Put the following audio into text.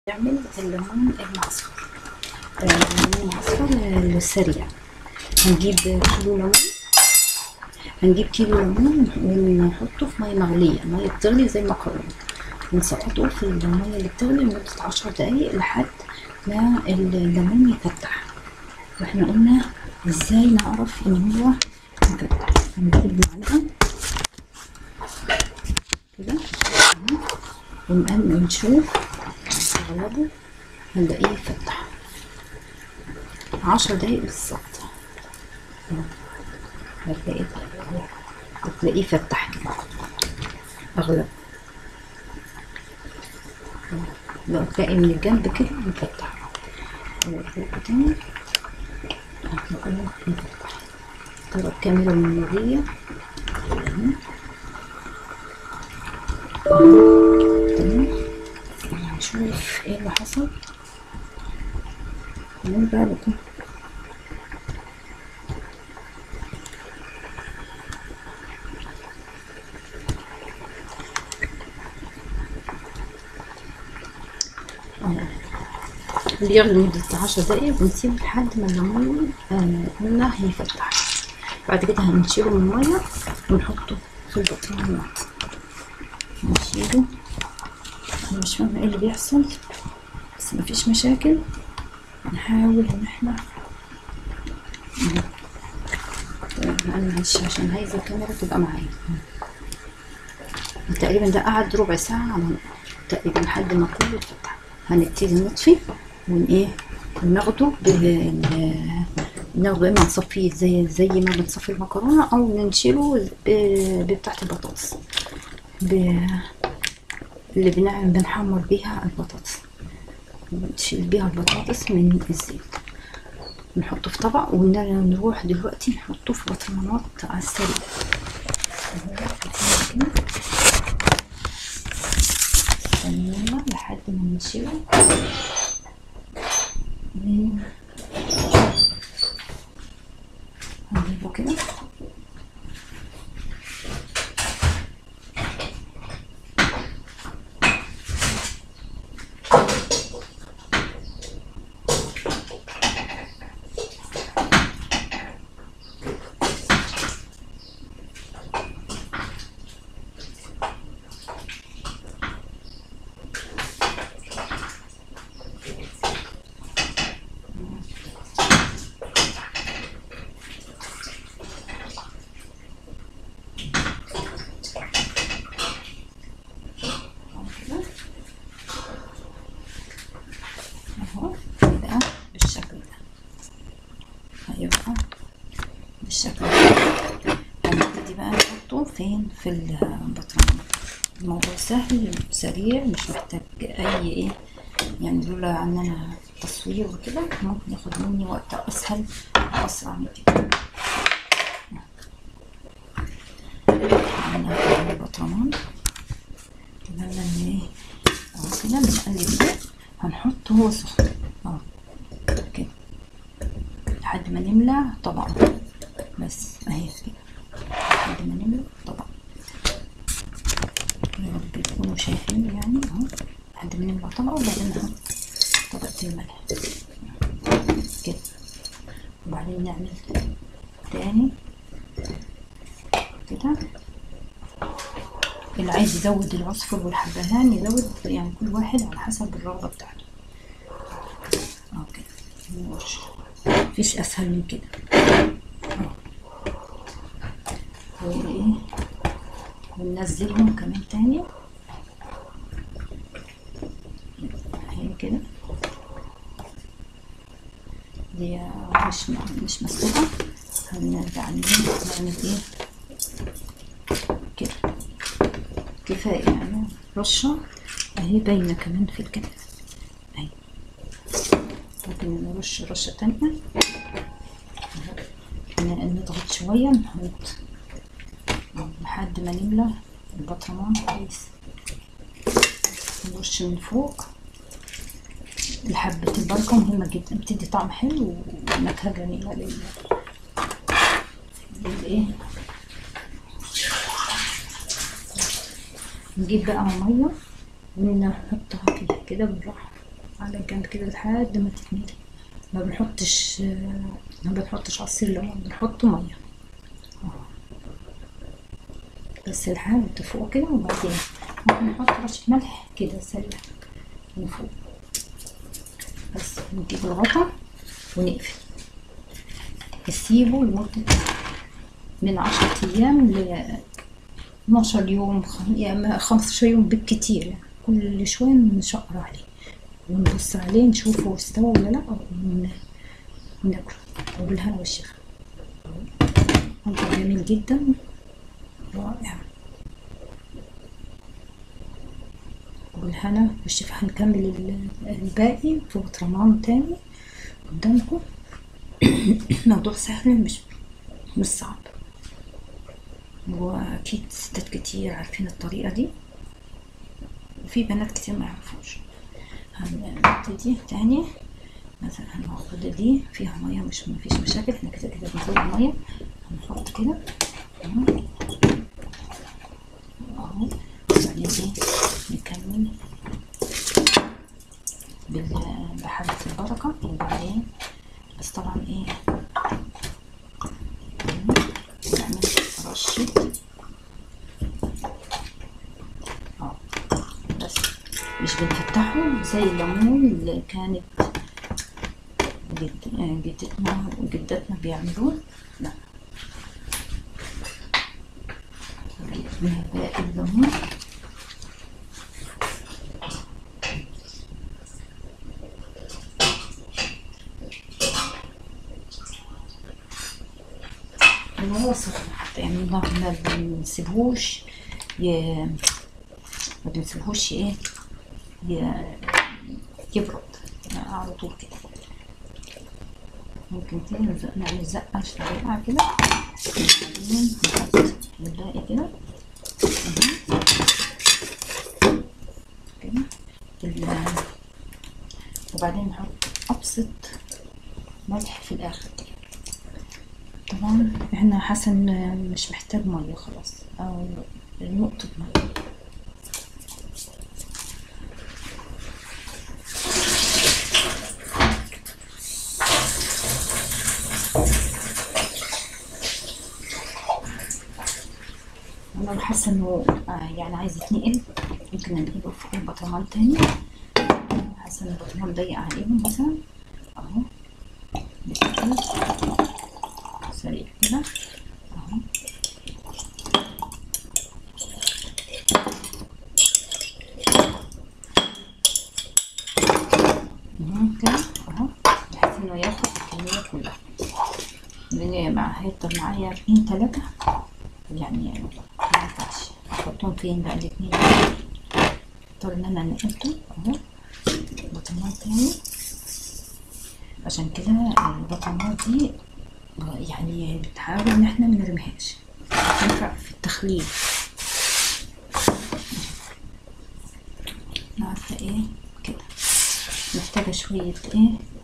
نعمل الليمون المعصفر آه، الليمون المعصفر السريع هنجيب كيلو ليمون هنجيب كيلو ليمون ونحطه في ميه مغليه ميه بتغلي زي المكرونه ونسقطه في الميه اللي بتغلي لمده عشر دقايق لحد ما الليمون يفتح واحنا قلنا ازاي نعرف ان هو مفتح هنجيب معلقه كده ونقل ونشوف نغلبه هنلاقيه يفتح عشر دقايق بالظبط هتلاقيه هتلاقيه فتح كده اغلب لو تلاقي من الجنب كده مفتح فوق تاني هتلاقيه مفتح طرق كاملة من النورية تمام هنشوف ايه اللي حصل نرجع لكم بيغلي لمدة عشر دقايق ونسيبه لحد ما الليمون آه قلنا هيفتح بعد كده هنشيله من المية ونحطه في البطرونات نشيله انا مش فاهمة ايه اللي بيحصل بس مفيش مشاكل هنحاول ان احنا انا معلش عشان عايزة الكاميرا تبقى معايا تقريبا ده قعد ربع ساعة على تقريبا لحد ما كله اتفتح هنبتدي نطفي ون ايه ناخده بال ناخده اما نصفيه زي زي ما بنصفي المكرونه او ننشله بتاعه البطاطس ب... اللي بنعمل بنحمر بيها البطاطس نشيل بيها البطاطس من الزيت نحطه في طبق ونروح دلوقتي نحطه في بطرمانات على السريع استنونا لحد ما نشيله هنجيبه كده اهو يبقى بالشكل ده هيبقى بالشكل ده هنبتدي بقى نحطه فين في البطرمان الموضوع سهل سريع مش محتاج اي ايه يعني لولا ان انا تصوير وكده ممكن ياخد مني وقت اسهل واسرع من كده عملنا البطرمان عملنا ان ايه اهو كده بنقلب ده هنحط هو سخن اه كده لحد ما نملى طبق بس اهي كده لحد ما نملى طبق يا رب تكونوا شايفين يعني اهو لحد ما نملى طبق وبعدين نحط طبقة الملح كده وبعدين نعمل تاني كده اللي عايز يزود العصفر والحبهان يزود يعني كل واحد على حسب الرغبة بتاعته اه كده مفيش اسهل من كده وايه وننزلهم كمان تاني اهي كده دي مش مش مسلوقة هنرجع نعمل ايه كده كفاية يعني رشة اهي باينة كمان في الكنافة اهي ممكن نرش رشة تانية نضغط شوية نحط لحد ما نملى البطرمان كويس نرش من فوق حبة البركة مهمة جدا بتدي طعم حلو ونكهة جميلة لل للايه نجيب بقى مية ونحطها كده كده بالراحة على جنب كده لحد ما تتملي ما بنحطش ما بنحطش عصير ليمون بنحطه ميه أهو. بس لحد فوق كده وبعدين ممكن نحط رشة ملح كده سريع من فوق بس نجيب الغطا ونقفل نسيبه لمدة من عشرة أيام ل 12 يوم خ- يعني 15 يوم بالكتير يعني كل شوية نشقر عليه ونبص عليه نشوفه استوى ولا لا ون- وناكله وبالهنا والشفا منظر جميل جدا رائع والهنا والشفا هنكمل ال- الباقي في برطمان تاني قدامكم موضوع سهل مش مش صعب واكيد ستات كتير عارفين الطريقة دي وفي بنات كتير ما يعرفوش هنبتدي تاني مثلا هناخد دي فيها مية مش مفيش مشاكل احنا كده كده بنزود مية هنحط كده اهو اهو وبعدين ايه نكمل بال- بحبة البركة وبعدين بس طبعا ايه نعمل رشة اه بس مش بنفتحه زي الليمون اللي كانت جد- آه، جدتنا وجدتنا بيعملوه لا جبنا باقي الليمون الوسط حتى يعني ما ما بنسيبهوش ي... ما بنسيبهوش ايه ي... يبرد يعني على طول كده ممكن كده نزق- نعمل زقة سريعة كده وبعدين نحط الباقي كده أهو. كده ال- وبعدين نحط أبسط ملح في الآخر طبعا احنا حسن مش محتاج مية خلاص أو نقطة مية انا لو حاسه انه آه، يعني عايز يتنقل ممكن ننقله في اي برطمان تاني حاسه ان البرطمان ضيق عليهم مثلا اهو كده سريع كده اهو اهو كده اهو بحيث انه ياخد الكميه كلها لان مع هيفضل معايا اتنين تلاته يعني ما ينفعش احطهم فين بقى الاتنين اضطر ان انا نقلته اهو بطماط تاني عشان كده البطماط دي يعني بتحاول ان احنا ما نرميهاش تنفع في التخليل عارفه ايه كده محتاجه شويه ايه